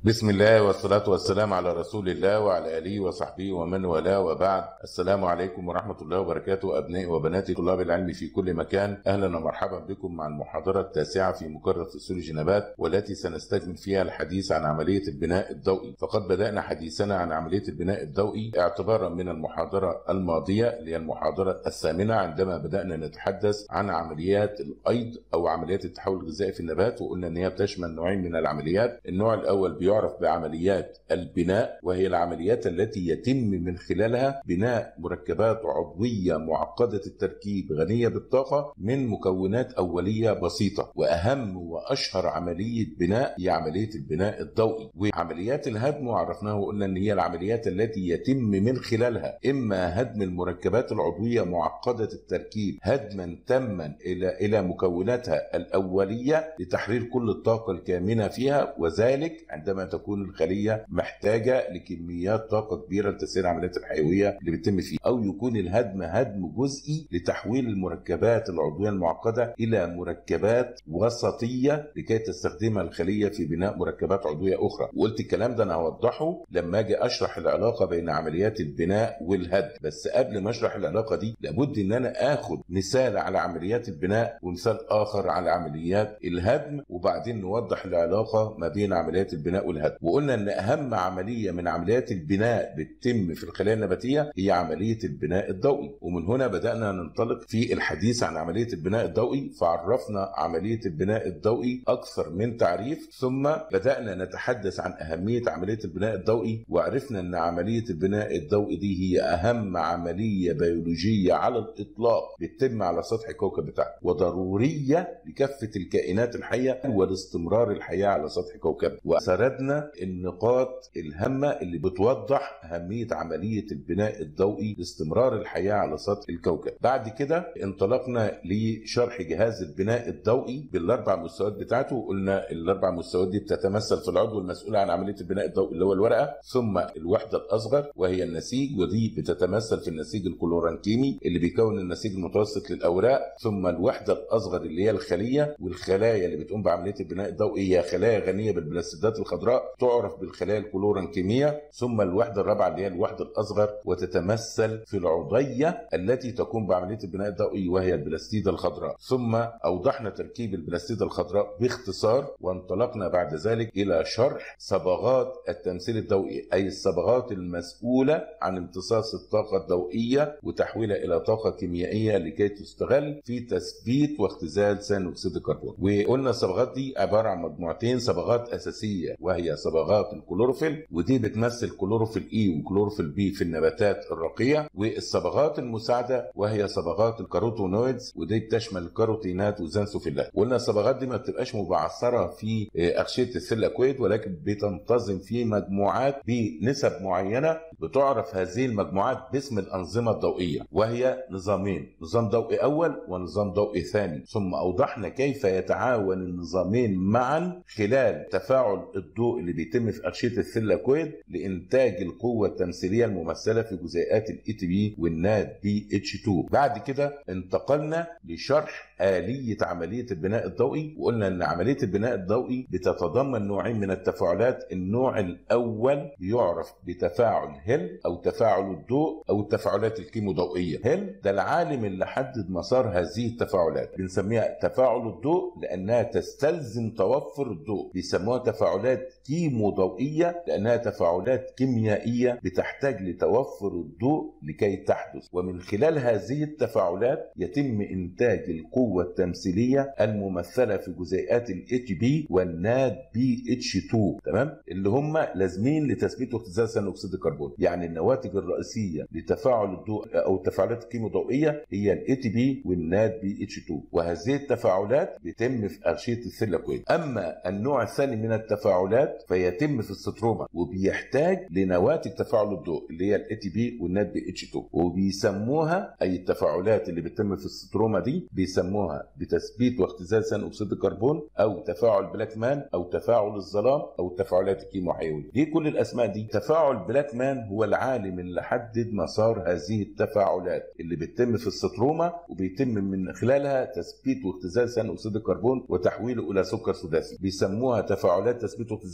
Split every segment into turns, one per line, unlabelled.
بسم الله والصلاة والسلام على رسول الله وعلى آله وصحبه ومن والاه وبعد السلام عليكم ورحمة الله وبركاته أبنائي وبناتي طلاب العلم في كل مكان أهلا ومرحبا بكم مع المحاضرة التاسعة في مقرر فسيولوجي نبات والتي سنستكمل فيها الحديث عن عملية البناء الضوئي فقد بدأنا حديثنا عن عملية البناء الضوئي اعتبارا من المحاضرة الماضية اللي هي المحاضرة الثامنة عندما بدأنا نتحدث عن عمليات الأيض أو عمليات التحول الغذائي في النبات وقلنا إن هي بتشمل نوعين من العمليات النوع الأول بيعرف بعمليات البناء وهي العمليات التي يتم من خلالها بناء مركبات عضوية معقدة التركيب غنية بالطاقة من مكونات أولية بسيطة وأهم وأشهر عملية بناء هي عملية البناء الضوئي وعمليات الهدم وعرفناها وقلنا إن هي العمليات التي يتم من خلالها إما هدم المركبات العضوية معقدة التركيب هدما تاما إلى إلى مكوناتها الأولية لتحرير كل الطاقة الكامنة فيها وذلك عندما تكون الخليه محتاجه لكميات طاقه كبيره لتسيير العمليات الحيويه اللي بتتم فيها او يكون الهدم هدم جزئي لتحويل المركبات العضويه المعقده الى مركبات وسطيه لكي تستخدمها الخليه في بناء مركبات عضويه اخرى وقلت الكلام ده انا هوضحه لما اجي اشرح العلاقه بين عمليات البناء والهدم بس قبل ما اشرح العلاقه دي لابد ان انا اخد مثال على عمليات البناء ومثال اخر على عمليات الهدم وبعدين نوضح العلاقه ما بين عمليات البناء والهدم وقلنا ان اهم عمليه من عمليات البناء بتتم في الخلايا النباتيه هي عمليه البناء الضوئي ومن هنا بدانا ننطلق في الحديث عن عمليه البناء الضوئي فعرفنا عمليه البناء الضوئي اكثر من تعريف ثم بدانا نتحدث عن اهميه عمليه البناء الضوئي وعرفنا ان عمليه البناء الضوئي دي هي اهم عمليه بيولوجيه على الاطلاق بتتم على سطح الكوكب بتاعنا وضروريه لكافه الكائنات الحيه ولاستمرار الحياه على سطح كوكب وسردنا النقاط الهامة اللي بتوضح أهمية عملية البناء الضوئي لاستمرار الحياة على سطح الكوكب بعد كده انطلقنا لشرح جهاز البناء الضوئي بالأربع مستويات بتاعته وقلنا الأربع مستويات دي بتتمثل في العضو المسؤول عن عملية البناء الضوئي اللي هو الورقة ثم الوحدة الأصغر وهي النسيج ودي بتتمثل في النسيج الكلورانكيمي اللي بيكون النسيج المتوسط للأوراق ثم الوحدة الأصغر اللي هي الخلية والخلايا اللي بتقوم بعملية البناء الضوئي هي خلايا غنية بالبلاستيدات الخضراء تعرف بالخلايا الكلورانكيمية ثم الوحدة الرابعة اللي هي الوحدة الأصغر وتتمثل في العضية التي تقوم بعملية البناء الضوئي وهي البلاستيدة الخضراء ثم أوضحنا تركيب البلاستيدة الخضراء باختصار وانطلقنا بعد ذلك إلى شرح صبغات التمثيل الضوئي أي الصبغات المسؤولة عن امتصاص الطاقة الضوئية وتحويلها إلى طاقة كيميائية لكي تستغل في تثبيت واختزال ثاني أكسيد الكربون وقلنا الصبغات دي عبارة عن مجموعتين صبغات أساسية وهي صبغات الكلوروفيل ودي بتمثل كلوروفيل اي وكلوروفيل بي في النباتات الرقيه والصبغات المساعده وهي صبغات الكاروتونويدز ودي بتشمل الكاروتينات والزنسوفيلات وقلنا الصبغات دي ما بتبقاش مبعثره في اغشيه السيلاكويد ولكن بتنتظم في مجموعات بنسب معينه بتعرف هذه المجموعات باسم الانظمه الضوئيه وهي نظامين نظام ضوئي اول ونظام ضوئي ثاني ثم اوضحنا كيف يتعاون النظامين معا خلال تفاعل الضوء اللي بيتم في أغشية الثلاكويد لإنتاج القوة التمثيلية الممثلة في جزيئات الاي تي بي والناد بي اتش 2 بعد كده انتقلنا لشرح آلية عملية البناء الضوئي وقلنا أن عملية البناء الضوئي بتتضمن نوعين من التفاعلات النوع الأول بيعرف بتفاعل هيل أو تفاعل الضوء أو التفاعلات الكيموضوئية هيل ده العالم اللي حدد مسار هذه التفاعلات بنسميها تفاعل الضوء لأنها تستلزم توفر الضوء بيسموها تفاعلات كيمو ضوئية لأنها تفاعلات كيميائية بتحتاج لتوفر الضوء لكي تحدث ومن خلال هذه التفاعلات يتم إنتاج القوة التمثيلية الممثلة في جزيئات ال HB والناد بي اتش 2 تمام اللي هم لازمين لتثبيت واختزال ثاني أكسيد الكربون يعني النواتج الرئيسية لتفاعل الضوء أو التفاعلات الكيموضوئية هي ال ATP والناد بي اتش 2 وهذه التفاعلات بتتم في أغشية السيلاكويد أما النوع الثاني من التفاعلات فيتم في الستروما وبيحتاج لنواتج تفاعل الضوء اللي هي الاي تي بي والنات بي اتش 2 وبيسموها اي التفاعلات اللي بتتم في الستروما دي بيسموها بتثبيت واختزال ثاني اكسيد الكربون او تفاعل بلاك مان او تفاعل الظلام او التفاعلات الكيموحيويه دي كل الاسماء دي تفاعل بلاك مان هو العالم اللي حدد مسار هذه التفاعلات اللي بتتم في الستروما وبيتم من خلالها تثبيت واختزال ثاني اكسيد الكربون وتحويله الى سكر سداسي بيسموها تفاعلات تثبيت واختزال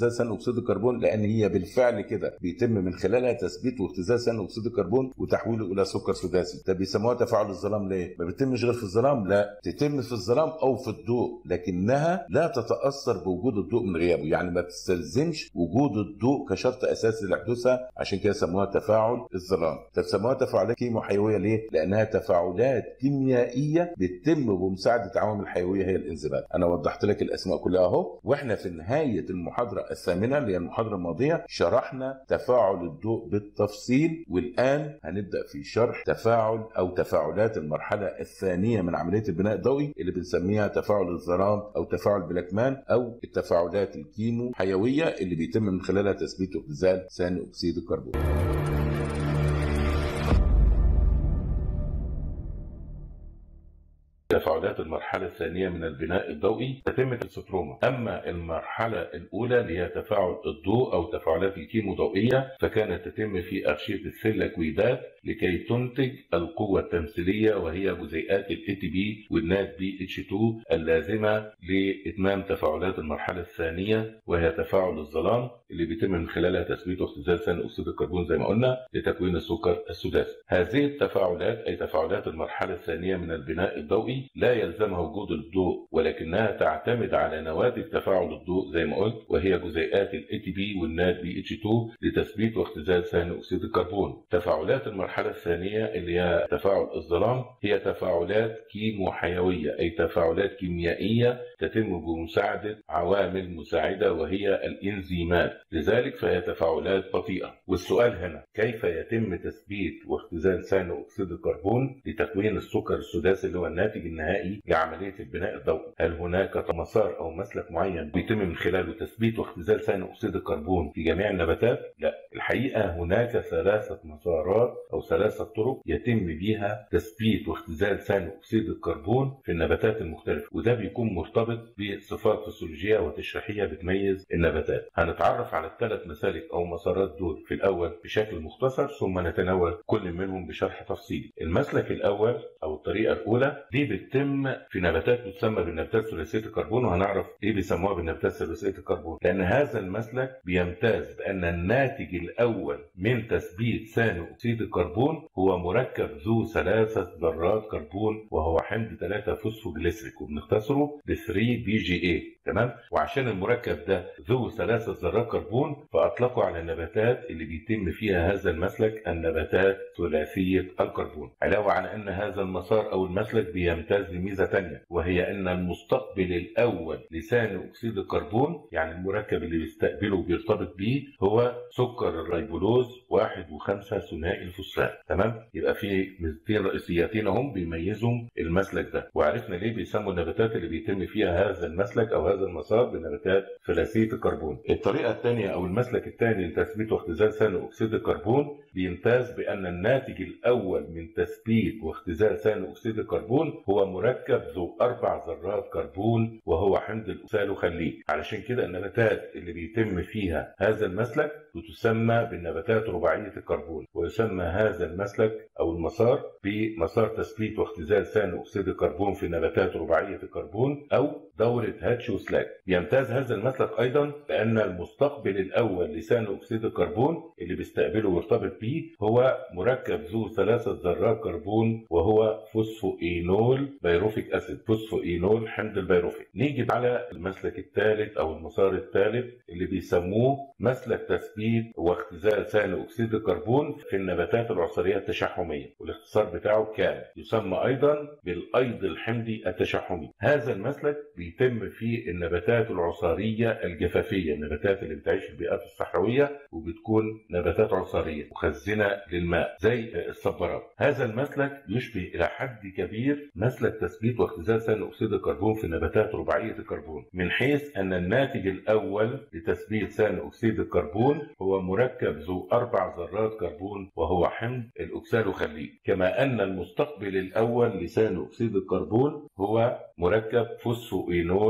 واختزال ثاني اكسيد الكربون لان هي بالفعل كده بيتم من خلالها تثبيت واختزال ثاني اكسيد الكربون وتحويله الى سكر سداسي طب بيسموها تفاعل الظلام ليه ما بيتمش غير في الظلام لا تتم في الظلام او في الضوء لكنها لا تتاثر بوجود الضوء من غيابه يعني ما تستلزمش وجود الضوء كشرط اساسي لحدوثها عشان كده سموها تفاعل الظلام طب سموها تفاعلات كيموحيويه ليه لانها تفاعلات كيميائيه بتتم بمساعده عوامل حيويه هي الانزيمات انا وضحت لك الاسماء كلها اهو واحنا في نهايه المحاضره الثامنه اللي هي المحاضره الماضيه شرحنا تفاعل الضوء بالتفصيل والان هنبدا في شرح تفاعل او تفاعلات المرحله الثانيه من عمليه البناء الضوئي اللي بنسميها تفاعل الظلام او تفاعل بلاكمان او التفاعلات الكيمو حيويه اللي بيتم من خلالها تثبيت واختزال ثاني اكسيد الكربون تفاعلات المرحلة الثانية من البناء الضوئي تتم في الستروما، أما المرحلة الأولى اللي هي تفاعل الضوء أو تفاعلات الكيموضوئية فكانت تتم في أغشية السيلاكويدات لكي تنتج القوة التمثيلية وهي جزيئات ال ATP والنات بي اتش 2 اللازمة لإتمام تفاعلات المرحلة الثانية وهي تفاعل الظلام اللي بيتم من خلالها تثبيت واختزال ثاني أكسيد الكربون زي ما قلنا لتكوين السكر السداسي. هذه التفاعلات أي تفاعلات المرحلة الثانية من البناء الضوئي لا يلزمها وجود الضوء ولكنها تعتمد على نواتج تفاعل الضوء زي ما قلت وهي جزيئات ال ATP والنات بي اتش 2 لتثبيت واختزال ثاني أكسيد الكربون. تفاعلات المرحلة المرحلة الثانية اللي هي تفاعل الظلام هي تفاعلات كيموحيوية أي تفاعلات كيميائية تتم بمساعدة عوامل مساعدة وهي الإنزيمات لذلك فهي تفاعلات بطيئة والسؤال هنا كيف يتم تثبيت واختزال ثاني أكسيد الكربون لتكوين السكر السداسي اللي هو الناتج النهائي لعملية البناء الضوئي هل هناك مسار أو مسلك معين بيتم من خلاله تثبيت واختزال ثاني أكسيد الكربون في جميع النباتات؟ لا الحقيقة هناك ثلاثة مسارات أو ثلاثة طرق يتم بيها تثبيت واختزال ثاني أكسيد الكربون في النباتات المختلفة وده بيكون مرتبط بصفات فسيولوجية وتشريحية بتميز النباتات هنتعرف على الثلاث مسالك أو مسارات دول في الأول بشكل مختصر ثم نتناول كل منهم بشرح تفصيلي المسلك الأول أو الطريقة الأولى دي بتتم في نباتات تسمى بالنباتات ثلاثية الكربون وهنعرف ليه بيسموها بالنباتات ثلاثية الكربون لأن هذا المسلك بيمتاز بأن الناتج الأول من تثبيت ثاني أكسيد الكربون هو مركب ذو ثلاثة ذرات كربون وهو حمض 3 فوسفوجليسريك وبنختصره ب 3 بي جي اي تمام وعشان المركب ده ذو ثلاثة ذرات كربون فأطلقوا على النباتات اللي بيتم فيها هذا المسلك النباتات ثلاثية الكربون علاوة على أن هذا المسار أو المسلك بيمتاز بميزة تانية وهي أن المستقبل الأول لثاني أكسيد الكربون يعني المركب اللي بيستقبله وبيرتبط بيه هو سكر الريبولوز واحد وخمسة ثنائي الفوسفات تمام يبقى في ميزتين رئيسيتين هم بيميزهم المسلك ده وعرفنا ليه بيسموا النباتات اللي بيتم فيها هذا المسلك او هذا المسار بنباتات ثلاثيه الكربون الطريقه الثانيه او المسلك الثاني لتثبيت واختزال ثاني اكسيد الكربون بيمتاز بان الناتج الاول من تثبيت واختزال ثاني اكسيد الكربون هو مركب ذو اربع ذرات كربون وهو حمض الاوكسالوخليك علشان كده النباتات اللي بيتم فيها هذا المسلك بتسمى بالنباتات رباعيه الكربون ويسمى هذا المسلك او المسار بمسار تثبيت واختزال ثاني اكسيد الكربون في نباتات رباعيه الكربون او دوره هاتش وسلاك يمتاز هذا المسلك ايضا بان المستقبل الاول لثاني اكسيد الكربون اللي بيستقبله ويرتبط به هو مركب ذو ثلاثه ذرات كربون وهو فوسفوئينول بيروفيك اسيد فوسفوئينول حمض البيروفيك نيجي على المسلك الثالث او المسار الثالث اللي بيسموه مسلك تثبيت واختزال ثاني اكسيد الكربون في النباتات العصريه التشحميه والاختصار بتاعه كان يسمى ايضا بالايض الحمضي التشحمي هذا المسلك بيتم في النباتات العصاريه الجفافيه النباتات اللي بتعيش في البيئات الصحراويه وبتكون نباتات عصاريه مخزنه للماء زي الصبارات هذا المسلك يشبه الى حد كبير مسلك تثبيت واختزال ثاني اكسيد الكربون في نباتات رباعيه الكربون من حيث ان الناتج الاول لتثبيت ثاني اكسيد الكربون هو مركب ذو اربع ذرات كربون وهو حمض الاوكسالوخليك كما ان المستقبل الاول لثاني اكسيد الكربون هو مركب فوسفوئينول حمض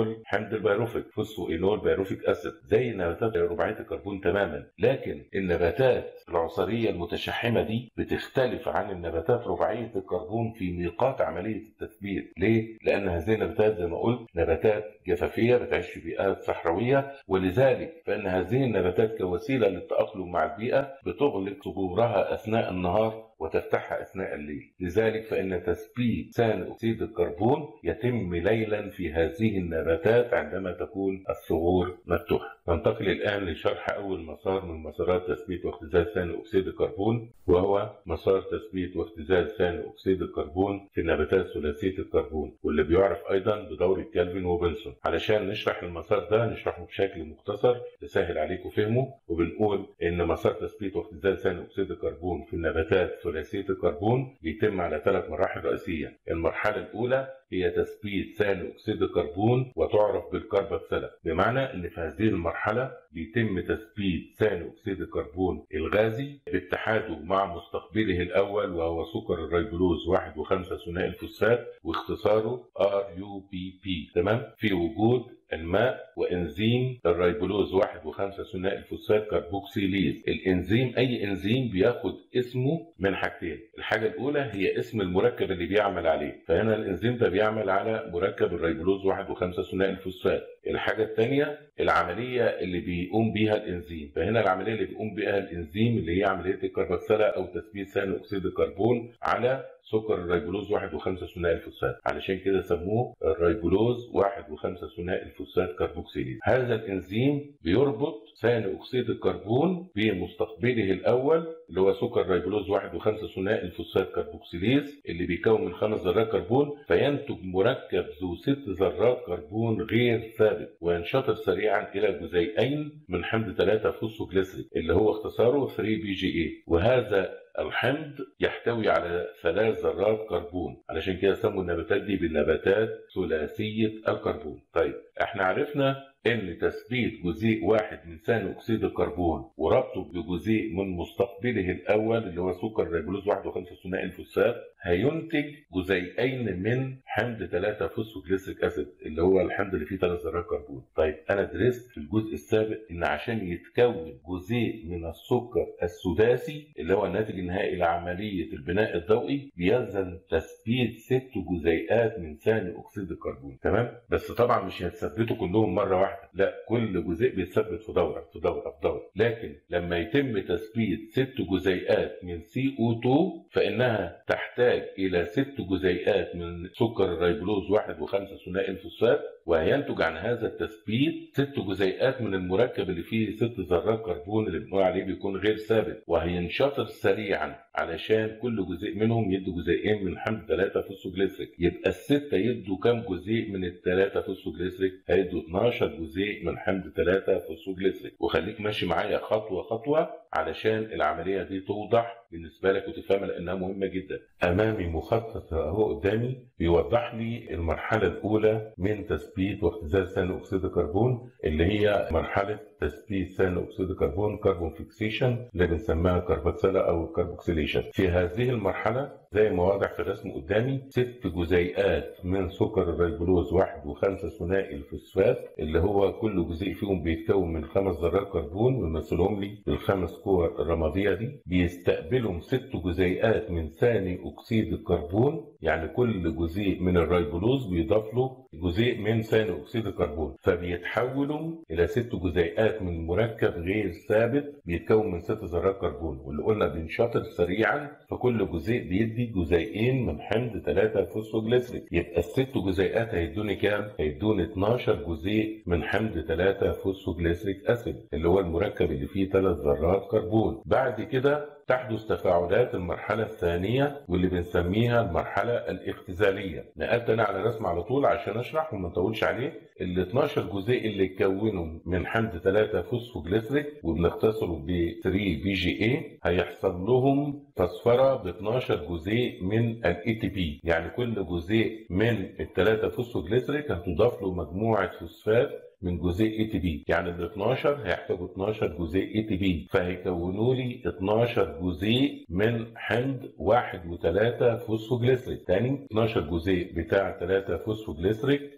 حمض البيروفيك فوسفوينول بيروفيك اسيد زي نباتات رباعيه الكربون تماما لكن النباتات العصريه المتشحمه دي بتختلف عن النباتات رباعيه الكربون في ميقات عمليه التثبيت ليه لان هذه النباتات زي ما قلت نباتات جفافيه بتعيش في بيئات صحراويه ولذلك فان هذه النباتات كوسيله للتاقلم مع البيئه بتغلق صدورها اثناء النهار وتفتحها اثناء الليل، لذلك فان تثبيت ثاني اكسيد الكربون يتم ليلا في هذه النباتات عندما تكون الثغور مفتوحه. ننتقل الان لشرح اول مسار من مسارات تثبيت واختزال ثاني اكسيد الكربون وهو مسار تثبيت واختزال ثاني اكسيد الكربون في النباتات ثلاثيه الكربون واللي بيعرف ايضا بدوره كالفين وبنسون. علشان نشرح المسار ده نشرحه بشكل مختصر يسهل عليكم فهمه وبنقول ان مسار تثبيت واختزال ثاني اكسيد الكربون في النباتات ثلاثيه الكربون بيتم على ثلاث مراحل رئيسيه، المرحله الاولى هي تثبيت ثاني اكسيد الكربون وتعرف بالكربكسله، بمعنى ان في هذه المرحله بيتم تثبيت ثاني اكسيد الكربون الغازي باتحاده مع مستقبله الاول وهو سكر الريبولوز 1 و5 ثنائي الفوسفات واختصاره ار يو بي بي تمام؟ في وجود الماء وانزيم الريبولوز 1 و5 ثنائي الفوسفات كربوكسيليز الانزيم اي انزيم بياخد اسمه من حاجتين الحاجه الاولى هي اسم المركب اللي بيعمل عليه فهنا الانزيم ده بيعمل على مركب الريبولوز 1 و5 ثنائي الفوسفات الحاجه الثانيه العمليه اللي بيقوم بيها الانزيم فهنا العمليه اللي بيقوم بيها الانزيم اللي هي عمليه الكربكسله او تثبيت ثاني اكسيد الكربون على سكر الريبولوز 1 و5 ثنائي الفوسفات علشان كده سموه الريبولوز 1 و5 ثنائي الفوسفات كربوكسيليز هذا الانزيم بيربط ثاني اكسيد الكربون بمستقبله الاول اللي هو سكر ريبولوز 1 و5 ثنائي الفوسفات كربوكسيليز اللي بيكون من خمس ذرات كربون فينتج مركب ذو ست ذرات كربون غير ثابت وينشطر سريعا الى جزيئين من حمض 3 فوسفوجليسريك اللي هو اختصاره 3 بي جي اي وهذا الحمض يحتوي على ثلاث ذرات كربون علشان كده سموا النباتات دي بالنباتات ثلاثية الكربون طيب احنا عرفنا ان تثبيت جزيء واحد من ثاني اكسيد الكربون وربطه بجزيء من مستقبله الاول اللي هو سكر ريبولوز 1 و5 ثنائي الفوسفات هينتج جزيئين من حمض 3 فوسفوجليسيك اسيد اللي هو الحمض اللي فيه ثلاث ذرات كربون طيب انا درست في الجزء السابق ان عشان يتكون جزيء من السكر السداسي اللي هو الناتج النهائي لعمليه البناء الضوئي بيلزم تثبيت ست جزيئات من ثاني اكسيد الكربون تمام بس طبعا مش هتثبتوا كلهم مره واحده لا كل جزيء بيتثبت في دوره في دوره في دوره لكن لما يتم تثبيت ست جزيئات من سي او 2 فانها تحتاج الى ست جزيئات من سكر الريبولوز 1 و5 ثنائي الفوسفات وينتج عن هذا التثبيت ست جزيئات من المركب اللي فيه ست ذرات كربون اللي بنقول عليه بيكون غير ثابت وهينشطر سريعا علشان كل جزيء منهم يدوا جزيئين من حمض 3 فوسفوجليسريك يبقى الستة يدوا كام جزيء من الثلاثة فوسفوجليسريك هيدوا 12 جزيء من حمض 3 فوسفوجليسريك وخليك ماشي معايا خطوة خطوة علشان العملية دي توضح بالنسبة لك وتفهمها لأنها مهمة جدا أمامي مخطط أهو قدامي بيوضح لي المرحلة الأولى من تثبيت واختزال ثاني أكسيد الكربون اللي هي مرحلة تثبيت ثاني أكسيد الكربون كربون فيكسيشن اللي بنسميها كربكسلة أو كربوكسيليشن في هذه المرحلة زي ما واضح في الرسم قدامي ست جزيئات من سكر الريبولوز واحد وخمسة ثنائي الفوسفات اللي هو كل جزيء فيهم بيتكون من خمس ذرات كربون ويمثلهم لي بالخمس كور الرمادية دي بيستقبلهم ست جزيئات من ثاني أكسيد الكربون يعني كل جزيء من الريبولوز بيضاف له جزيء من ثاني أكسيد الكربون فبيتحولوا إلى ست جزيئات من مركب غير ثابت بيتكون من ست ذرات كربون واللي قلنا بينشطر سريعا فكل جزيء بيدي جزيئين من حمض 3 فوسفوجليسريك يبقى الست جزيئات هيدوني كام؟ هيدوني 12 جزيء من حمض 3 فوسفوجليسريك اسيد اللي هو المركب اللي فيه ثلاث ذرات كربون بعد كده تحدث تفاعلات المرحلة الثانية واللي بنسميها المرحلة الاختزالية نقلت أنا على رسم على طول عشان أشرح وما نطولش عليه ال 12 جزيء اللي اتكونوا من حمض 3 فوسفوجليسريك وبنختصره ب 3 بي جي اي هيحصل لهم تصفرة ب 12 جزيء من الاي تي بي يعني كل جزيء من الثلاثة فوسفوجليسريك هتضاف له مجموعة فوسفات من جزيء اي تي بي يعني ال 12 هيحتاجوا 12 جزيء اي تي بي فهيكونوا لي 12 جزيء من حمض 1 و3 فوسفوجليسريك تاني 12 جزيء بتاع 3 فوسفوجليسريك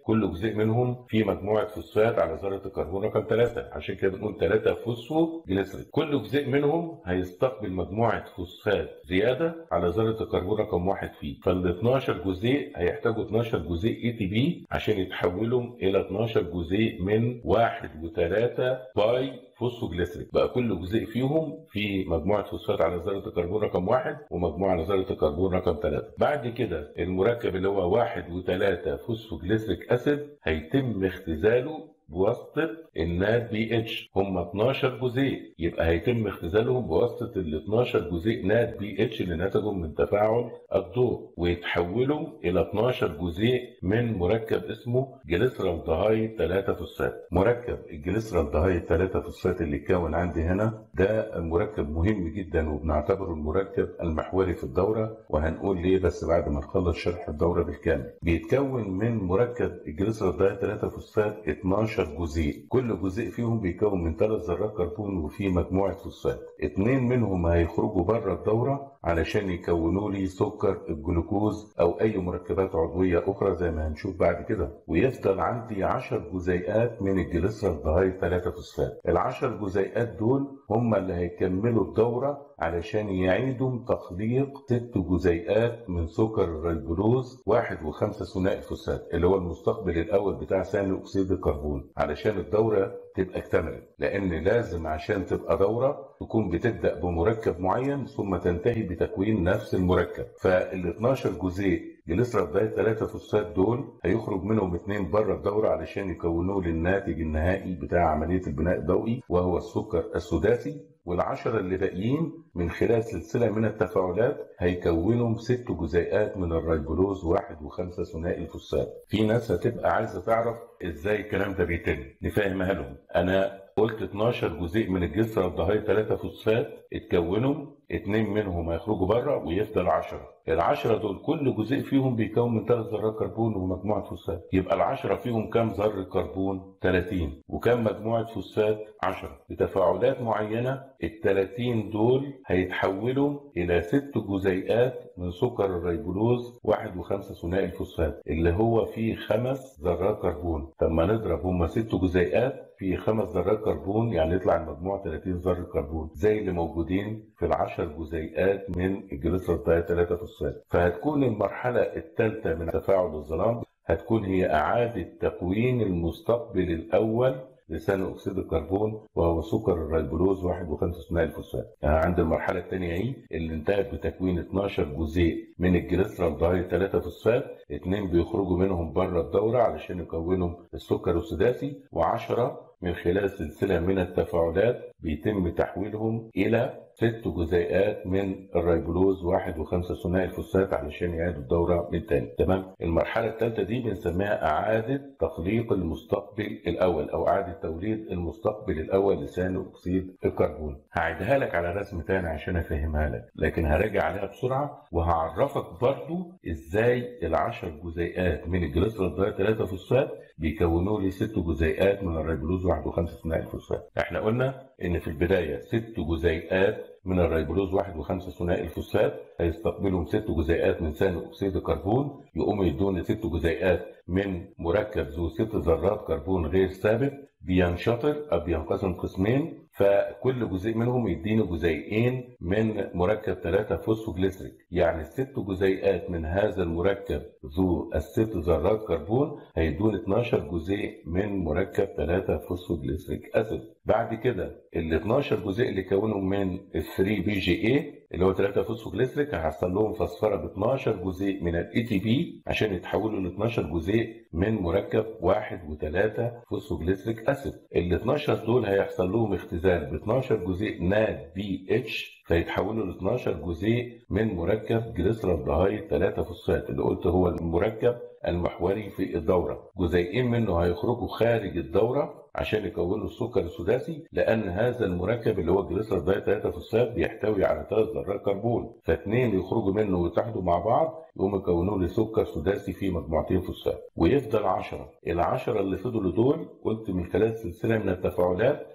كل جزيء منهم فيه مجموعه فوسفات على ذره الكربون رقم 3 عشان كده بنقول 3 فوسفو جليسريد كل جزيء منهم هيستقبل مجموعه فوسفات زياده على ذره الكربون رقم 1 فيه فال 12 جزيء هيحتاجوا 12 جزيء اي تي بي عشان يتحولوا الى 12 جزيء من 1 و3 باي فوسفوجليسريك بقى كل جزيء فيهم في مجموعه فوسفات على ذره الكربون رقم واحد ومجموعه على ذره الكربون رقم ثلاثه بعد كده المركب اللي هو واحد وثلاثه فوسفوجليسريك اسيد هيتم اختزاله بواسطة النات بي اتش هم 12 جزيء يبقى هيتم اختزالهم بواسطة ال 12 جزيء نات بي اتش اللي نتجوا من تفاعل الضوء ويتحولوا إلى 12 جزيء من مركب اسمه جليسرال دهايد 3 فوسفات مركب الجليسرال دهايد 3 فوسفات اللي اتكون عندي هنا ده مركب مهم جدا وبنعتبره المركب المحوري في الدورة وهنقول ليه بس بعد ما نخلص شرح الدورة بالكامل بيتكون من مركب الجليسرال دهايد 3 فوسفات 12 جزيء كل جزيء فيهم بيكون من ثلاث ذرات كربون وفيه مجموعة فوسفات اتنين منهم هيخرجوا بره الدورة علشان يكونوا لي سكر الجلوكوز او اي مركبات عضوية اخرى زي ما هنشوف بعد كده ويفضل عندي 10 جزيئات من الجليسرال دهايد 3 فوسفات العشر جزيئات دول هم اللي هيكملوا الدورة علشان يعيدوا تخليق ست جزيئات من سكر الريبروز واحد وخمسة ثنائي الفوسفات اللي هو المستقبل الأول بتاع ثاني أكسيد الكربون علشان الدورة تبقى اكتملت لأن لازم عشان تبقى دورة تكون بتبدأ بمركب معين ثم تنتهي بتكوين نفس المركب فال 12 جزيء جليسرال دايت 3 فوسفات دول هيخرج منهم اثنين بره الدوره علشان يكونوا لي الناتج النهائي بتاع عمليه البناء الضوئي وهو السكر السداسي والعشرة اللي باقيين من خلال سلسلة من التفاعلات هيكونوا ست جزيئات من الريبولوز واحد وخمسة ثنائي الفوسفات. في ناس هتبقى عايزة تعرف ازاي الكلام ده بيتم، نفهمها لهم. أنا قلت 12 جزيء من الجسر الدهايد 3 فوسفات اتكونوا اتنين منهم هيخرجوا بره ويفضل 10 العشرة دول كل جزيء فيهم بيكون من ثلاث ذرات كربون ومجموعة فوسفات يبقى العشرة فيهم كام ذرة كربون 30 وكام مجموعة فوسفات 10 بتفاعلات معينة ال 30 دول هيتحولوا إلى ست جزيئات من سكر الريبولوز واحد وخمسة ثنائي الفوسفات اللي هو فيه خمس ذرات كربون طب ما نضرب هما ست جزيئات في خمس ذرات كربون يعني يطلع المجموع 30 ذره كربون زي اللي موجودين في العشر جزيئات من الجليسرول داي 3 فوسفات فهتكون المرحله الثالثه من تفاعل الظلام هتكون هي اعاده تكوين المستقبل الاول لثاني اكسيد الكربون وهو سكر الريبولوز 1 و5 ثنائي الفوسفات يعني عند المرحله الثانيه اهي اللي انتهت بتكوين 12 جزيء من الجليسرال داي 3 فوسفات اثنين بيخرجوا منهم بره الدوره علشان يكونوا السكر السداسي و10 من خلال سلسلة من التفاعلات بيتم تحويلهم إلى ست جزيئات من الريبولوز واحد وخمسة ثنائي الفوسفات علشان يعيدوا الدورة من تاني تمام المرحلة الثالثة دي بنسميها إعادة تخليق المستقبل الأول أو إعادة توليد المستقبل الأول لثاني أكسيد الكربون هعيدها لك على رسم تاني عشان أفهمها لك لكن هراجع عليها بسرعة وهعرفك برضو إزاي العشر جزيئات من الجليسرول داي 3 فوسفات بيكونوا لي ست جزيئات من الريبولوز واحد وخمسة ثنائي الفوسفات احنا قلنا ان في البداية ست جزيئات من الريبولوز واحد وخمسة ثنائي الفوسفات هيستقبلهم ست جزيئات من ثاني اكسيد الكربون يقوموا يدون ست جزيئات من مركب ذو ست ذرات كربون غير ثابت بينشطر او بينقسم قسمين فكل جزيء منهم يديني جزيئين من مركب 3 فوسفوجليسريك يعني الست جزيئات من هذا المركب ذو الست ذرات كربون هيدون 12 جزيء من مركب 3 فوسفوجليسريك اسيد بعد كده ال 12 جزيء اللي كونوا من ال 3 بي جي اي اللي هو 3 فوسفوجليسريك هيحصل لهم فسفره ب 12 جزيء من الاي تي بي عشان يتحولوا ل 12 جزيء من مركب 1 و3 فوسفوجليسريك اسيد ال 12 دول هيحصل لهم اختزال ب 12 جزيء ناد بي اتش فيتحولوا ل 12 جزيء من مركب جليسرال دهايد 3 فوسفات اللي قلت هو المركب المحوري في الدورة جزيئين منه هيخرجوا خارج الدورة عشان يكونوا السكر السداسي لان هذا المركب اللي هو الجليسرال داي 3 فوسفات بيحتوي على ثلاث ذرات كربون فاثنين يخرجوا منه ويتحدوا مع بعض يقوموا يكونوا لي سكر سداسي في مجموعتين فوسفات ويفضل 10 ال 10 اللي فضلوا دول قلت من خلال سلسله من التفاعلات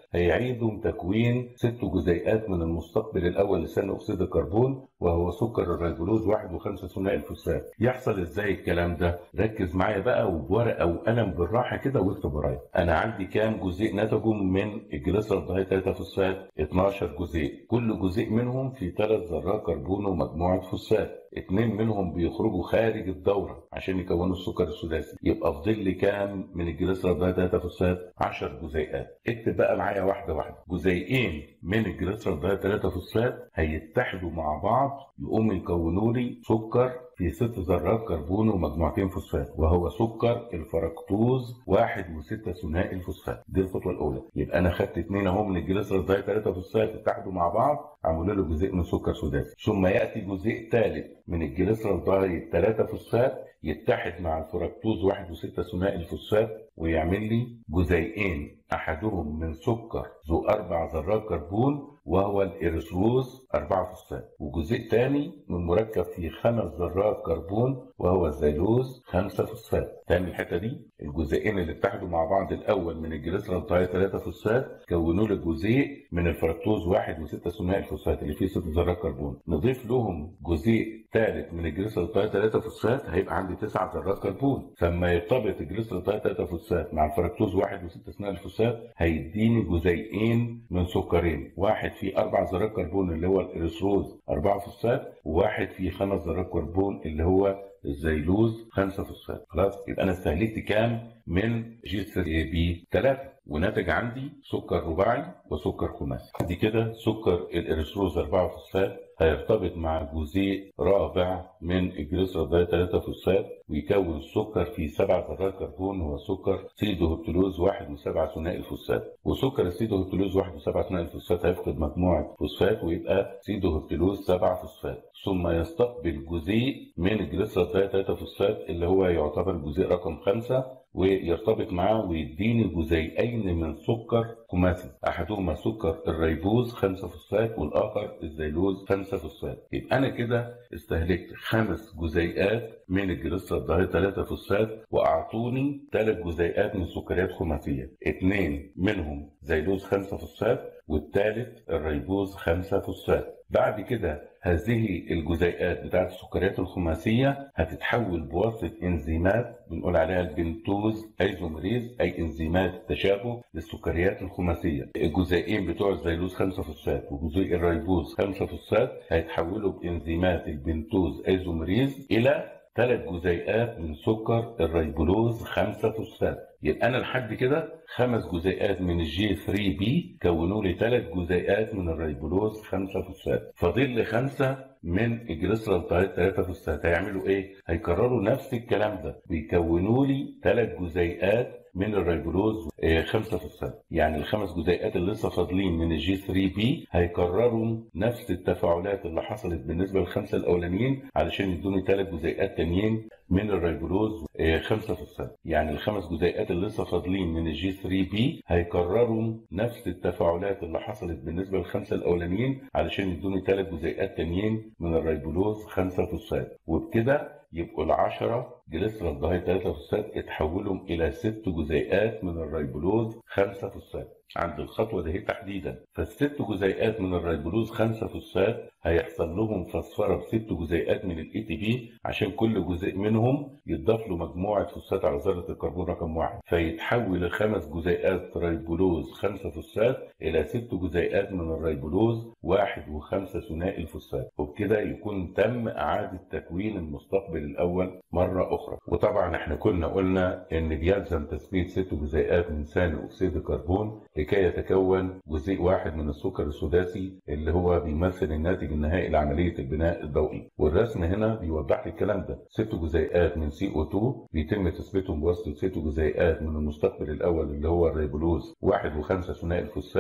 هيعيدوا تكوين ست جزيئات من المستقبل الاول لثاني اكسيد الكربون وهو سكر الريبولوز واحد وخمسة ثنائي الفوسفات يحصل ازاي الكلام ده ركز معايا بقى وبورقه وقلم بالراحه كده واكتب ورايا انا عندي كام جزيء نتجوا من الجليسرول دهي 3 فوسفات 12 جزيء كل جزيء منهم في ثلاث ذرات كربون ومجموعه فوسفات اتنين منهم بيخرجوا خارج الدورة عشان يكونوا السكر السداسي يبقى فاضل لي كام من الجليسرول ده 3 فوسفات 10 جزيئات اكتب بقى معايا واحده واحده جزيئين من الجليسرول ده 3 فوسفات هيتحدوا مع بعض يقوموا يكونوا لي سكر في ست ذرات كربون ومجموعتين فوسفات وهو سكر الفركتوز واحد وستة ثنائي الفوسفات دي الخطوه الاولى يبقى انا خدت اثنين اهو من الجليسرول داي 3 فوسفات اتحدوا مع بعض عملوا له جزيء من سكر سداسي ثم ياتي جزيء ثالث من الجليسرول داي 3 فوسفات يتحد مع الفركتوز واحد وستة ثنائي الفوسفات ويعمل لي جزيئين احدهم من سكر ذو اربع ذرات كربون وهو الإريثروز 4 فوسفات وجزيء ثاني من مركب فيه خمس ذرات كربون وهو الزيلوز 5 فوسفات تاني الحته دي الجزيئين اللي اتحدوا مع بعض الاول من الجليسرول 3 فوسفات كونوا لي جزيء من الفركتوز 1 و6 ثنائي الفوسفات اللي فيه ست ذرات كربون نضيف لهم جزيء ثالث من الجليسرول 3 فوسفات هيبقى عندي تسع ذرات كربون فلما يرتبط الجليسرول 3 فوسفات مع الفركتوز 1 و6 ثنائي الفوسفات هيديني جزيئين من سكرين واحد فيه اربع ذرات كربون اللي هو الاريثروز 4 فوسفات وواحد فيه خمس ذرات كربون اللي هو الزيلوز 5 فوسفات خلاص يبقى انا استهلكت كام من جي 3 بي 3 وناتج عندي سكر رباعي وسكر خماسي دي كده سكر الاريثروز 4 فوسفات هيرتبط مع جزيء رابع من الجليسرول 3 فوسفات ويكون سكر فيه سبع ذرات كربون هو سكر سيدوهبتلوز 1 و7 ثنائي الفوسفات وسكر السيدوهبتلوز 1 و7 ثنائي الفوسفات هيفقد مجموعه فوسفات ويبقى سيدوهبتلوز 7 فوسفات ثم يستقبل جزيء من الجليسرول 3 فوسفات اللي هو يعتبر جزيء رقم 5 ويرتبط معاه ويديني جزيئين من سكر خماسي احدهما سكر الريبوز 5 فوسفات والاخر الزيلوز 5 فوسفات يبقى انا كده استهلكت خمس جزيئات من الجليسرول ده 3 فوسفات واعطوني ثلاث جزيئات من سكريات خماسيه اثنين منهم زيلوز 5 فوسفات والثالث الريبوز 5 فوسفات بعد كده هذه الجزيئات بتاعت السكريات الخماسية هتتحول بواسطة انزيمات بنقول عليها البنتوز ايزومريز اي انزيمات التشابه للسكريات الخماسية الجزيئين بتوع الزيلوز 5 فوسفات وجزيء الريبوز 5 فوسفات هيتحولوا بانزيمات البنتوز ايزومريز الى ثلاث جزيئات من سكر الريبولوز 5 فوسفات يبقى انا لحد كده خمس جزيئات من الجي 3 بي كونوا لي ثلاث جزيئات من الريبولوز 5 فوسفات فاضل لي خمسه من الجليسرول 3 فوسفات هيعملوا ايه؟ هيكرروا نفس الكلام ده بيكونوا لي ثلاث جزيئات من الريبولوز 5 فوسفات يعني الخمس جزيئات اللي لسه فاضلين من الجي 3 بي هيكرروا نفس التفاعلات اللي حصلت بالنسبه للخمسه الاولانيين علشان يدوني ثلاث جزيئات تانيين من الريبولوز 5 فوسفات يعني الخمس جزيئات اللي لسه فاضلين من الجي 3 بي هيكرروا نفس التفاعلات اللي حصلت بالنسبه للخمسه الاولانيين علشان يدوني ثلاث جزيئات تانيين من الريبولوز 5 فوسفات وبكده يبقوا العشرة جليسرول دهاي 3 فوسفات اتحولوا إلى ست جزيئات من الريبولوز 5 فوسفات عند الخطوة دي تحديدا فالست جزيئات من الريبولوز 5 فوسفات هيحصل لهم فسفرة بست جزيئات من الاي تي بي عشان كل جزيء منهم يضاف له مجموعة فوسفات على ذرة الكربون رقم واحد فيتحول الخمس جزيئات ريبولوز 5 فوسفات إلى ست جزيئات من الريبولوز واحد وخمسة ثنائي الفوسفات وبكده يكون تم إعادة تكوين المستقبل الأول مرة أخرى وطبعا احنا كنا قلنا إن بيلزم تثبيت ست جزيئات من ثاني أكسيد الكربون لكي يتكون جزيء واحد من السكر السداسي اللي هو بيمثل الناتج النهائي لعملية البناء الضوئي والرسم هنا بيوضح لي الكلام ده ست جزيئات من سي او 2 بيتم تثبيتهم بواسطة ست جزيئات من المستقبل الأول اللي هو الريبولوز واحد وخمسة ثنائي الفوسفات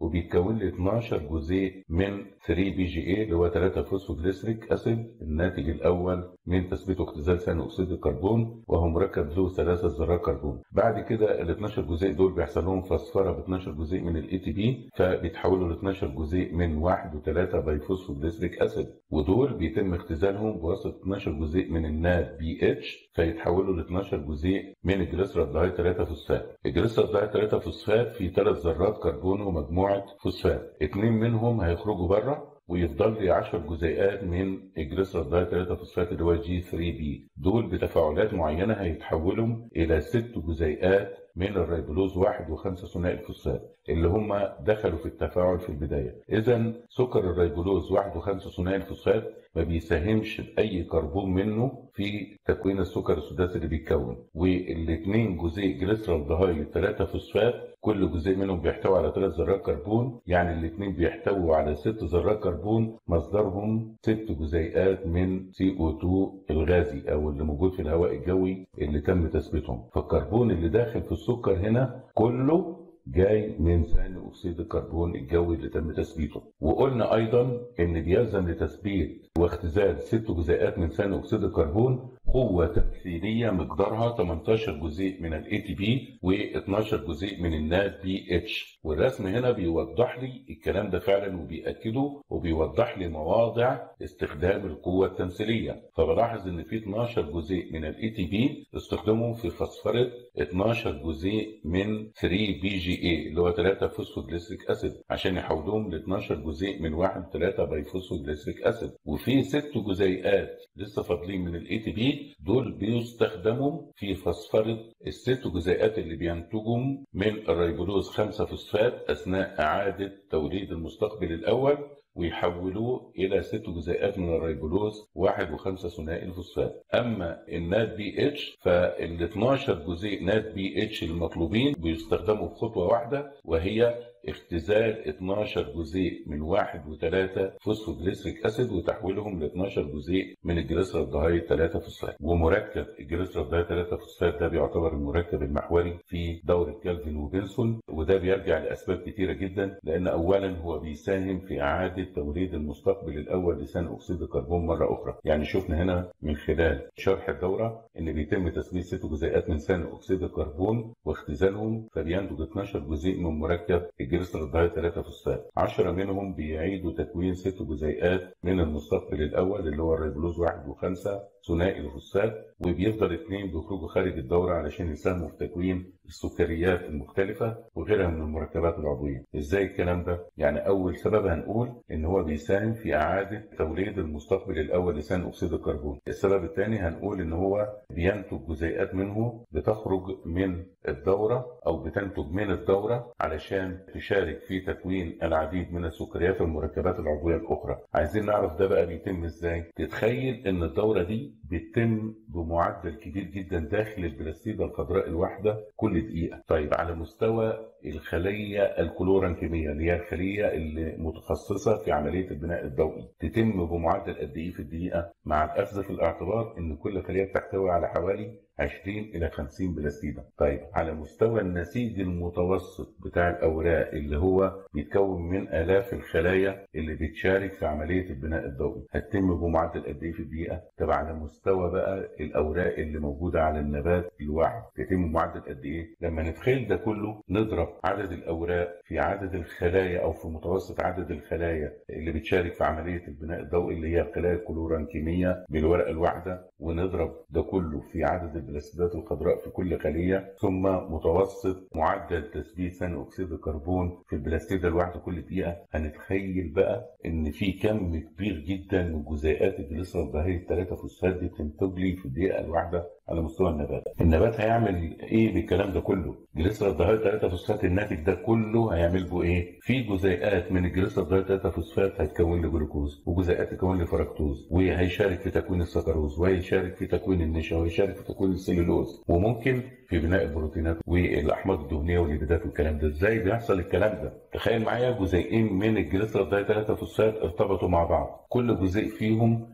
وبيتكون لي 12 جزيء من 3 بي جي اي اللي هو 3 فوسفوجليسريك اسيد الناتج الاول من تثبيت واختزال ثاني اكسيد الكربون وهو مركب ذو ثلاثه ذرات كربون بعد كده ال 12 جزيء دول بيحصل لهم فسفره ب 12 جزيء من الاي تي بي فبيتحولوا ل 12 جزيء من 1 و3 بايفوسفوجليسريك اسيد ودول بيتم اختزالهم بواسطه 12 جزيء من الناد بي اتش فيتحولوا ل 12 جزيء من الجليسرالدهايد 3 فوسفات الجليسرالدهايد 3 فوسفات فيه ثلاث ذرات كربون ومجموعه فوسفات اثنين منهم هيخرجوا بره ويفضل لي 10 جزيئات من الجليسرالدهايد 3 فوسفات اللي هو جي 3 بي دول بتفاعلات معينه هيتحولوا الى ست جزيئات من الريبولوز واحد وخمسة ثنائي الفوسفات اللي هم دخلوا في التفاعل في البداية إذا سكر الريبولوز واحد وخمسة ثنائي الفوسفات ما بيساهمش بأي كربون منه في تكوين السكر السداسي اللي بيتكون والاثنين جزيء جليسرالدهايد 3 فوسفات كل جزيء منهم بيحتوي على ثلاث ذرات كربون يعني الاثنين بيحتووا على ست ذرات كربون مصدرهم ست جزيئات من CO2 الغازي او اللي موجود في الهواء الجوي اللي تم تثبيتهم فالكربون اللي داخل في السكر هنا كله جاي من ثاني اكسيد الكربون الجوي اللي تم تثبيته وقلنا ايضا ان بيلزم لتثبيت واختزال ست جزيئات من ثاني اكسيد الكربون قوة تمثيلية مقدارها 18 جزيء من الاي تي بي و12 جزيء من الناد بي اتش والرسم هنا بيوضح لي الكلام ده فعلا وبيأكده وبيوضح لي مواضع استخدام القوة التمثيلية فبلاحظ ان في 12 جزيء من الاي تي بي استخدموا في فسفرة 12 جزيء من 3 بي جي اي اللي هو 3 فوسفوجليسريك اسيد عشان يحولوهم ل 12 جزيء من 1 3 بايفوسفوجليسريك اسيد وفي ست جزيئات لسه فاضلين من الاي تي بي دول بيستخدموا في فسفرة الست جزيئات اللي بينتجهم من الريبولوز 5 فوسفات أثناء إعادة توليد المستقبل الأول ويحولوه إلى ست جزيئات من الريبولوز واحد وخمسة ثنائي الفوسفات أما النات بي اتش فال 12 جزيء نات بي اتش المطلوبين بيستخدموا في خطوة واحدة وهي اختزال 12 جزيء من 1 و3 فوسفوجليسريك اسيد وتحويلهم ل 12 جزيء من الجليسرالدهايد 3 فوسفات ومركب الجليسرالدهايد 3 فوسفات ده بيعتبر المركب المحوري في دورة كالفين وبنسون وده بيرجع لاسباب كتيره جدا لان اولا هو بيساهم في اعاده توليد المستقبل الاول لثاني اكسيد الكربون مره اخرى يعني شفنا هنا من خلال شرح الدوره ان بيتم تثبيت ست جزيئات من ثاني اكسيد الكربون واختزالهم فبينتج 12 جزيء من مركب الجليسرالدهايد 3 فوسفات 10 منهم بيعيدوا تكوين ست جزيئات من المستقبل الاول اللي هو الريبولوز 1 و5 ثنائي الفوسفات وبيفضل اثنين بيخرجوا خارج الدوره علشان يساهموا في تكوين السكريات المختلفه وغيرها من المركبات العضويه. ازاي الكلام ده؟ يعني اول سبب هنقول ان هو بيساهم في اعاده توليد المستقبل الاول لثاني اكسيد الكربون. السبب الثاني هنقول ان هو بينتج جزيئات منه بتخرج من الدوره او بتنتج من الدوره علشان تشارك في تكوين العديد من السكريات والمركبات العضويه الاخرى. عايزين نعرف ده بقى بيتم ازاي؟ تتخيل ان الدوره دي بتتم بمعدل كبير جدا داخل البلاستيدة الخضراء الواحدة كل دقيقة طيب على مستوى الخلية الكلورانكيمية اللي هي الخلية اللي متخصصة في عملية البناء الضوئي تتم بمعدل قد ايه في الدقيقة مع الأخذ في الاعتبار ان كل خلية بتحتوي على حوالي 20 إلى 50 بلاستيدة طيب على مستوى النسيج المتوسط بتاع الأوراق اللي هو بيتكون من آلاف الخلايا اللي بتشارك في عملية البناء الضوئي هتتم بمعدل قد إيه في الدقيقة؟ طب على مستوى بقى الأوراق اللي موجودة على النبات الواحد تتم بمعدل قد إيه؟ لما نتخيل ده كله نضرب عدد الأوراق في عدد الخلايا أو في متوسط عدد الخلايا اللي بتشارك في عملية البناء الضوئي اللي هي الخلايا الكلورانكيمية بالورقة الواحدة ونضرب ده كله في عدد البلاستيدات الخضراء في كل خلية ثم متوسط معدل تثبيت ثاني أكسيد الكربون في البلاستيدة الواحدة كل دقيقة هنتخيل بقى إن في كم كبير جدا من جزيئات الجليسرالدهايد الثلاثة فوسفات دي بتنتج لي في الدقيقة الواحدة على مستوى النبات. النبات هيعمل إيه بالكلام ده كله؟ جليسرالدهايد 3 فوسفات الناتج ده كله هيعمل به إيه؟ في جزيئات من الجليسرالدهايد 3 فوسفات هتكون لي جلوكوز وجزيئات تكون لي فركتوز وهيشارك في تكوين السكروز وهيشارك في تكوين النشا وهيشارك في تكوين السليلوز وممكن في بناء البروتينات والاحماض الدهنيه والليبيدات والكلام ده ازاي بيحصل الكلام ده تخيل معايا جزيئين من الجليسرالدهايد 3 فوسفات ارتبطوا مع بعض كل جزيء فيهم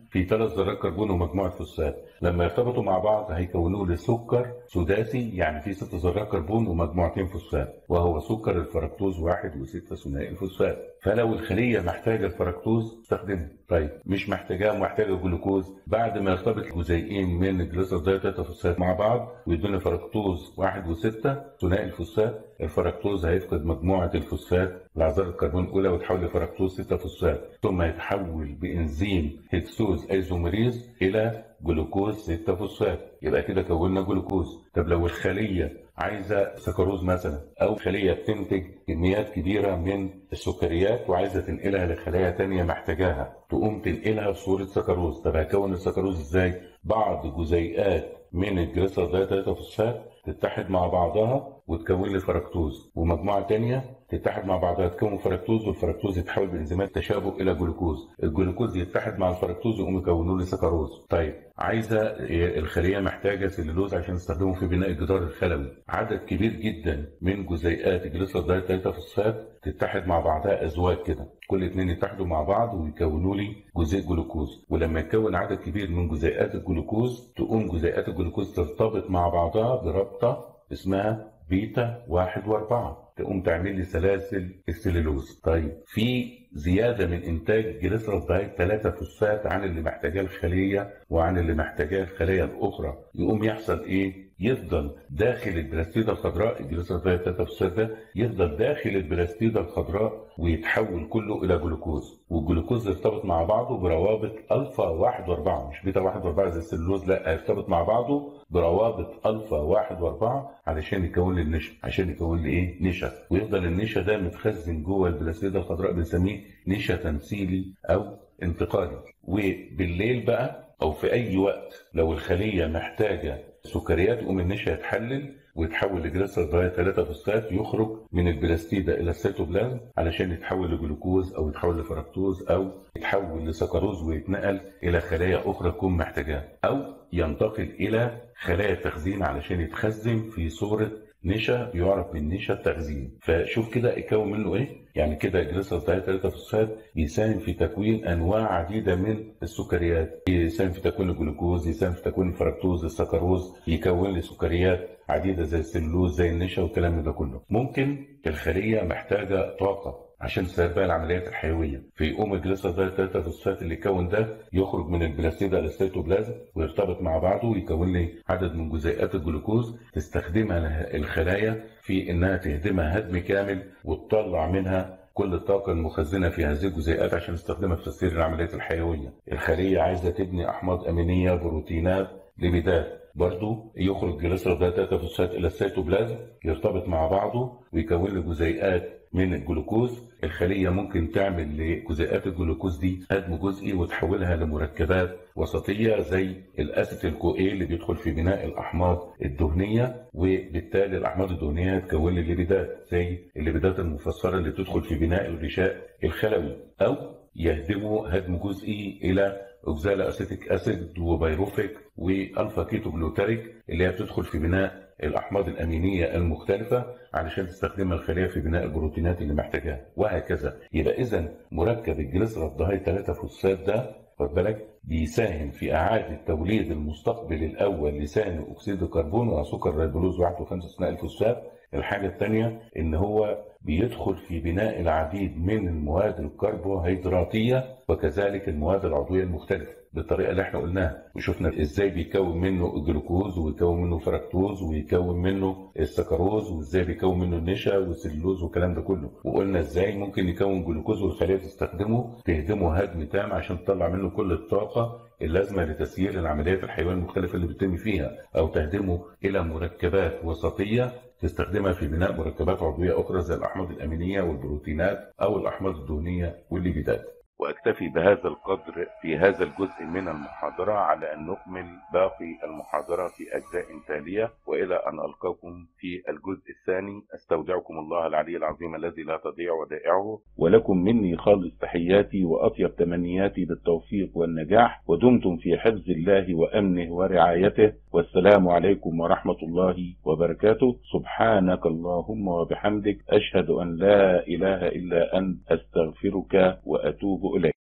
في ثلاث ذرات كربون ومجموعه فوسفات لما يرتبطوا مع بعض هيكونوا لي سكر سداسي يعني فيه ست ذرات كربون ومجموعتين فوسفات وهو سكر الفركتوز واحد وستة ثنائي الفوسفات فلو الخليه محتاجه الفركتوز استخدمه طيب مش محتاجاه محتاجه جلوكوز بعد ما يرتبط جزيئين من الجليسرول فوسفات مع بعض ويدوني فركتوز واحد وستة ثنائي الفوسفات الفركتوز هيفقد مجموعه الفوسفات لعذار الكربون الاولى وتحول لفركتوز 6 فوسفات ثم يتحول بانزيم هيكسوز ايزوميريز الى جلوكوز 6 فوسفات يبقى كده كونا جلوكوز طب لو الخليه عايزه سكروز مثلا او خليه بتنتج كميات كبيره من السكريات وعايزه تنقلها لخلايا تانية محتاجاها تقوم تنقلها في صوره سكروز طب هكون السكروز ازاي بعض جزيئات من الجليسرول 3 فوسفات تتحد مع بعضها وتكون لي فركتوز ومجموعه تانية تتحد مع بعضها تكون فركتوز والفركتوز يتحول بانزيمات تشابك الى جلوكوز الجلوكوز يتحد مع الفركتوز يقوم يكونوا لي سكروز طيب عايزه الخليه محتاجه سلولوز عشان تستخدمه في بناء الجدار الخلوي عدد كبير جدا من جزيئات الجليسرول 3 فوسفات تتحد مع بعضها ازواج كده كل اثنين يتحدوا مع بعض ويكونوا لي جزيء جلوكوز ولما يتكون عدد كبير من جزيئات الجلوكوز تقوم جزيئات الجلوكوز ترتبط مع بعضها برابطه اسمها بيتا واحد واربعة تقوم تعمل لي سلاسل السليلوز طيب في زياده من انتاج جليسرول دايت 3 فوسفات عن اللي محتاجاه الخليه وعن اللي محتاجاه الخلايا الاخرى يقوم يحصل ايه يفضل داخل البلاستيده الخضراء الجليسرول دايت 3 فوسفات ده يفضل داخل البلاستيده الخضراء ويتحول كله الى جلوكوز والجلوكوز يرتبط مع بعضه بروابط الفا 1 و4 مش بيتا 1 و4 زي السلوز لا هيرتبط مع بعضه بروابط الفا 1 و4 علشان يكون لي النشا عشان يكون لي ايه نشا ويفضل النشا ده متخزن جوه البلاستيده الخضراء بنسميه نشا تمثيلي او انتقالي وبالليل بقى او في اي وقت لو الخليه محتاجه سكريات يقوم النشا يتحلل ويتحول لجليسرول 3 فوسفات يخرج من البلاستيدا الى السيتوبلازم علشان يتحول لجلوكوز او يتحول لفركتوز او يتحول لسكروز ويتنقل الى خلايا اخرى تكون محتاجاه او ينتقل الى خلايا تخزين علشان يتخزن في صوره نشا بيعرف بالنشا التخزين فشوف كده يكون منه ايه يعني كده جليسرول 3 فوسفات يساهم في تكوين انواع عديده من السكريات يساهم في تكوين الجلوكوز يساهم في تكوين الفركتوز السكروز يكون لي سكريات عديده زي السلوز زي النشا والكلام ده كله ممكن الخليه محتاجه طاقه عشان تسهل بقى العمليات الحيويه فيقوم الجليسرول 3 فوسفات اللي يكون ده يخرج من البلاستيدا للسيتوبلازم ويرتبط مع بعضه ويكون لي عدد من جزيئات الجلوكوز تستخدمها الخلايا في انها تهدمها هدم كامل وتطلع منها كل الطاقة المخزنة في هذه الجزيئات عشان نستخدمها في تسيير العمليات الحيوية. الخلية عايزة تبني أحماض أمينية بروتينات لبدات برضو يخرج جليسرول 3 فوسفات إلى السيتوبلازم يرتبط مع بعضه ويكون لي جزيئات من الجلوكوز الخلية ممكن تعمل لجزيئات الجلوكوز دي هدم جزئي وتحولها لمركبات وسطية زي الأسيتيل كو اللي بيدخل في بناء الأحماض الدهنية وبالتالي الأحماض الدهنية تكون لي الليبيدات زي الليبيدات المفسرة اللي بتدخل في بناء الغشاء الخلوي أو يهدموا هدم جزئي إلى اوكزال اسيتيك اسيد وبيروفيك والفا كيتو جلوتاريك اللي هي بتدخل في بناء الاحماض الامينيه المختلفه علشان تستخدمها الخليه في بناء البروتينات اللي محتاجاها وهكذا يبقى اذا مركب الجليسرول دهاي 3 فوسفات ده خد بالك بيساهم في اعاده توليد المستقبل الاول لثاني اكسيد الكربون وسكر الريبولوز 1 و5 ثنائي الفوسفات الحاجه الثانيه ان هو بيدخل في بناء العديد من المواد الكربوهيدراتيه وكذلك المواد العضويه المختلفه بالطريقه اللي احنا قلناها وشفنا ازاي بيكون منه الجلوكوز ويكون منه فركتوز ويكون منه السكروز وازاي بيكون منه النشا والسلوز والكلام ده كله وقلنا ازاي ممكن يكون جلوكوز والخليه تستخدمه تهدمه هدم تام عشان تطلع منه كل الطاقه اللازمه لتسيير العمليات الحيويه المختلفه اللي بتتم فيها او تهدمه الى مركبات وسطيه تستخدمها في بناء مركبات عضويه اخرى زي الاحماض الامينيه والبروتينات او الاحماض الدهنيه والليبيدات. واكتفي بهذا القدر في هذا الجزء من المحاضره على ان نكمل باقي المحاضره في اجزاء تاليه والى ان القاكم في الجزء الثاني استودعكم الله العلي العظيم الذي لا تضيع ودائعه ولكم مني خالص تحياتي واطيب تمنياتي بالتوفيق والنجاح ودمتم في حفظ الله وامنه ورعايته والسلام عليكم ورحمه الله وبركاته سبحانك اللهم وبحمدك اشهد ان لا اله الا انت استغفرك واتوب اليك